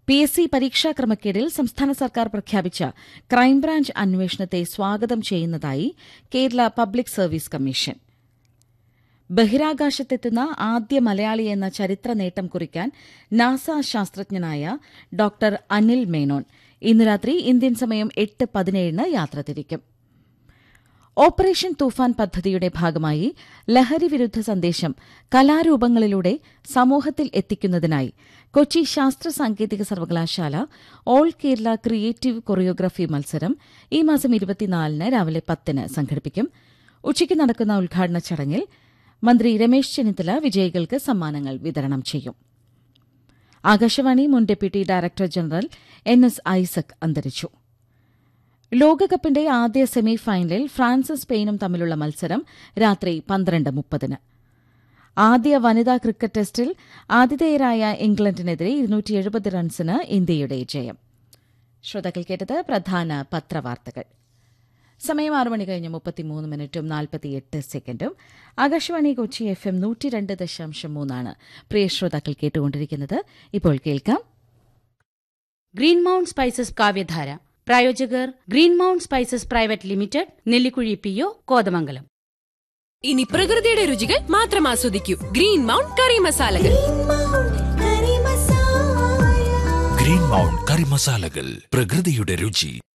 P S C പരീക്ഷാ ക്രമക്കേടിൽ സംസ്ഥാന സർക്കാർ പ്രഖ്യാപിച്ച ക്രൈംബ്രാഞ്ച് അന്വേഷണത്തെ സ്വാഗതം ചെയ്യുന്നതായി കേരള പബ്ലിക് സർവീസ് കമ്മീഷൻ ബഹിരാകാശത്തെത്തുന്ന ആദ്യ മലയാളി എന്ന ചരിത്ര നേട്ടം കുറിക്കാൻ നാസ ശാസ്ത്രജ്ഞനായ ഡോക്ടർ അനിൽ മേനോൻ ഇന്ന് രാത്രി ഇന്ത്യൻ സമയം എട്ട് പതിനേഴിന് യാത്ര തിരിക്കും ഓപ്പറേഷൻ തൂഫാൻ പദ്ധതിയുടെ ഭാഗമായി ലഹരി വിരുദ്ധ സന്ദേശം കലാരൂപങ്ങളിലൂടെ സമൂഹത്തിൽ എത്തിക്കുന്നതിനായി കൊച്ചി ശാസ്ത്ര സാങ്കേതിക സർവകലാശാല ഓൾ കേരള ക്രിയേറ്റീവ് കൊറിയോഗ്രഫി മത്സരം ഈ മാസം ഇരുപത്തിനാലിന് രാവിലെ പത്തിന് സംഘടിപ്പിക്കും ഉച്ചയ്ക്ക് നടക്കുന്ന ഉദ്ഘാടന ചടങ്ങിൽ മന്ത്രി രമേശ് ചെന്നിത്തല വിജയികൾക്ക് സമ്മാനങ്ങൾ വിതരണം ചെയ്യും ആകാശവാണി മുൻ deputy director general N S Isaac അന്തരിച്ചു ലോകകപ്പിന്റെ ആദ്യ സെമി ഫൈനലിൽ ഫ്രാൻസും സ്പെയിനും തമ്മിലുള്ള മത്സരം രാത്രി പന്ത്രണ്ട് മുപ്പതിന് ആദ്യ വനിതാ ക്രിക്കറ്റ് ടെസ്റ്റിൽ ആതിഥേയരായ ഇംഗ്ലണ്ടിനെതിരെ ഇരുന്നൂറ്റി എഴുപത് റൺസിന് ഇന്ത്യയുടെ ജയം ശ്രോതാക്കൾ കേട്ടത് പ്രധാന പത്രവാർത്തകൾ സമയം ആറ് മണി കഴിഞ്ഞ് മുപ്പത്തിമൂന്ന് മിനിറ്റും നാൽപ്പത്തിയെട്ട് സെക്കൻഡും ആകാശവാണി കൊച്ചി എഫ് എം നൂറ്റി രണ്ട് ദശാംശം മൂന്നാണ് പ്രിയ ശ്രോതാക്കൾ കേട്ടുകൊണ്ടിരിക്കുന്നത് ഇപ്പോൾ കേൾക്കാം ഗ്രീൻ മൗണ്ട് സ്പൈസസ് കാവ്യധാര പ്രായോജകർ green mount spices private limited Nellikuzhi P O Kothamangalam ഇനി പ്രകൃതിയുടെ രുചികൾ മാത്രം ആസ്വദിക്കൂ ഗ്രീൻ മൗണ്ട് കറി മസാലകൾ ഗ്രീൻ മൗണ്ട് കറി മസാലകൾ പ്രകൃതിയുടെ രുചി